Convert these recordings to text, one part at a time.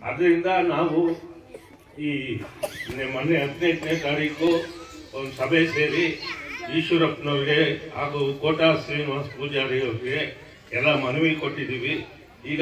ಅದರಿಂದ ನಾವು ಈ ಮೊನ್ನೆ- ಮೊನ್ನೆ ಹದಿನೆಂಟನೇ ತಾರೀಕು ಒಂದು ಸಭೆ ಸೇರಿ ಈಶ್ವರಪ್ಪನವ್ರಿಗೆ ಹಾಗೂ ಕೋಟಾ ಶ್ರೀನಿವಾಸ ಪೂಜಾರಿ ಅವರಿಗೆ ಎಲ್ಲ ಮನವಿ ಕೊಟ್ಟಿದ್ದೀವಿ ಈಗ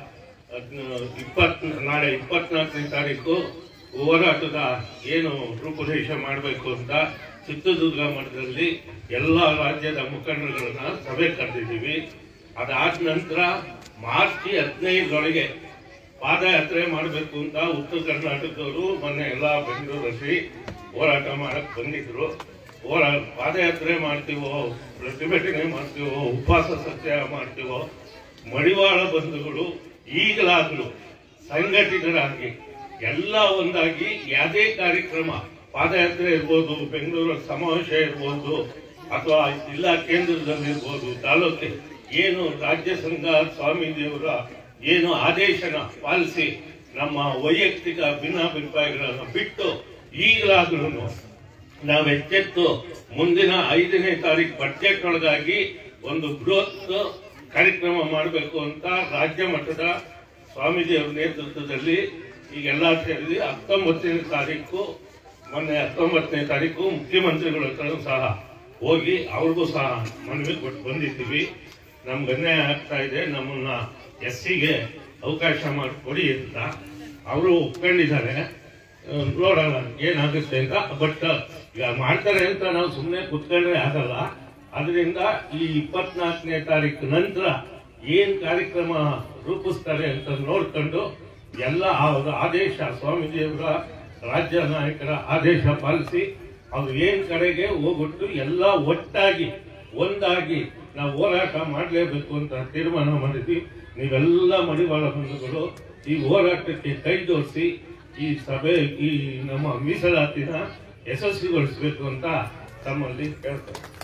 ಇಪ್ಪತ್ ನಾಳೆ ಇಪ್ಪತ್ನಾಲ್ಕನೇ ತಾರೀಕು ಹೋರಾಟದ ಏನು ರೂಪುರೇಷೆ ಮಾಡಬೇಕು ಅಂತ ಚಿತ್ರದುರ್ಗ ಮಠದಲ್ಲಿ ಎಲ್ಲ ರಾಜ್ಯದ ಮುಖಂಡರುಗಳನ್ನ ಸಭೆ ಕರೆದಿದ್ದೀವಿ ಅದಾದ ನಂತರ ಮಾರ್ಚ್ ಹದಿನೈದರೊಳಗೆ ಪಾದಯಾತ್ರೆ ಮಾಡಬೇಕು ಅಂತ ಉತ್ತರ ಕರ್ನಾಟಕದವರು ಮೊನ್ನೆ ಎಲ್ಲ ಬೆಂಗಳೂರಲ್ಲಿ ಹೋರಾಟ ಮಾಡಕ್ ಬಂದಿದ್ರು ಹೋರಾ ಪಾದಯಾತ್ರೆ ಮಾಡ್ತೀವೋ ಪ್ರತಿಭಟನೆ ಮಾಡ್ತೀವೋ ಉಪವಾಸ ಸತ್ಯಾಗ್ರಹ ಮಾಡ್ತೀವೋ ಮಡಿವಾಳ ಬಂಧುಗಳು ಈಗಲಾಗಲೂ ಸಂಘಟಿತರಾಗಿ ಎಲ್ಲ ಒಂದಾಗಿ ಯಾವುದೇ ಕಾರ್ಯಕ್ರಮ ಪಾದಯಾತ್ರೆ ಇರ್ಬೋದು ಬೆಂಗಳೂರಲ್ಲಿ ಸಮಾವೇಶ ಇರ್ಬೋದು ಅಥವಾ ಜಿಲ್ಲಾ ಕೇಂದ್ರದಲ್ಲಿ ಇರ್ಬೋದು ತಾಲೂಕು ಏನು ರಾಜ್ಯ ಸಂಘ ಸ್ವಾಮೀಜಿಯವರ ಏನು ಆದೇಶನ ಪಾಲಿಸಿ ನಮ್ಮ ವೈಯಕ್ತಿಕ ಭಿನ್ನಾಭಿಪ್ರಾಯಗಳನ್ನು ಬಿಟ್ಟು ಈಗಲಾದ್ರೂ ನಾವು ಎಚ್ಚೆತ್ತು ಮುಂದಿನ ಐದನೇ ತಾರೀಕು ಬಡ್ಜೆಟ್ ಒಳಗಾಗಿ ಒಂದು ಬೃಹತ್ ಕಾರ್ಯಕ್ರಮ ಮಾಡಬೇಕು ಅಂತ ರಾಜ್ಯ ಮಟ್ಟದ ಸ್ವಾಮೀಜಿಯವರ ನೇತೃತ್ವದಲ್ಲಿ ಈಗೆಲ್ಲ ಸೇರಿ ಹತ್ತೊಂಬತ್ತನೇ ತಾರೀಕು ಮೊನ್ನೆ ಹತ್ತೊಂಬತ್ತನೇ ತಾರೀಕು ಮುಖ್ಯಮಂತ್ರಿಗಳ ಹತ್ರ ಸಹ ಹೋಗಿ ಅವ್ರಿಗೂ ಸಹ ಮನವಿ ಕೊಟ್ಟು ಬಂದಿದ್ದೀವಿ ನಮ್ಗೆ ಅನ್ಯಾಯ ಆಗ್ತಾ ಇದೆ ನಮ್ಮನ್ನ ಎಸ್ ಸಿಗೆ ಅವಕಾಶ ಮಾಡಿಕೊಡಿ ಅಂತ ಅವರು ಒಪ್ಕೊಂಡಿದ್ದಾರೆ ಆ, ನೋಡೋಣ ಏನಾಗುತ್ತೆ ಅಂತ ಬಟ್ ಈಗ ಮಾಡ್ತಾರೆ ಅಂತ ನಾವು ಸುಮ್ಮನೆ ಕುತ್ಕೊಂಡ್ರೆ ಆಗಲ್ಲ ಅದರಿಂದ ಈ ಇಪ್ಪತ್ನಾಲ್ಕನೇ ತಾರೀಕು ನಂತರ ಏನ್ ಕಾರ್ಯಕ್ರಮ ರೂಪಿಸ್ತಾರೆ ಅಂತ ನೋಡ್ಕೊಂಡು ಎಲ್ಲ ಅವರ ಆದೇಶ ಸ್ವಾಮೀಜಿಯವರ ರಾಜ್ಯ ನಾಯಕರ ಆದೇಶ ಪಾಲಿಸಿ ಅವ್ರು ಏನ್ ಕಡೆಗೆ ಹೋಗ್ಬಿಟ್ಟು ಎಲ್ಲ ಒಟ್ಟಾಗಿ ಒಂದಾಗಿ ನಾವು ಹೋರಾಟ ಮಾಡಲೇಬೇಕು ಅಂತ ತೀರ್ಮಾನ ಮಾಡಿದ್ವಿ ನೀವೆಲ್ಲ ಮಡಿವಾಳ ಬಂಧುಗಳು ಈ ಹೋರಾಟಕ್ಕೆ ಕೈ ಜೋಡಿಸಿ ಈ ಸಭೆ ಈ ನಮ್ಮ ಮೀಸಲಾತಿನ ಯಶಸ್ವಿಗೊಳಿಸಬೇಕು ಅಂತ ತಮ್ಮಲ್ಲಿ ಕೇಳ್ತಾರೆ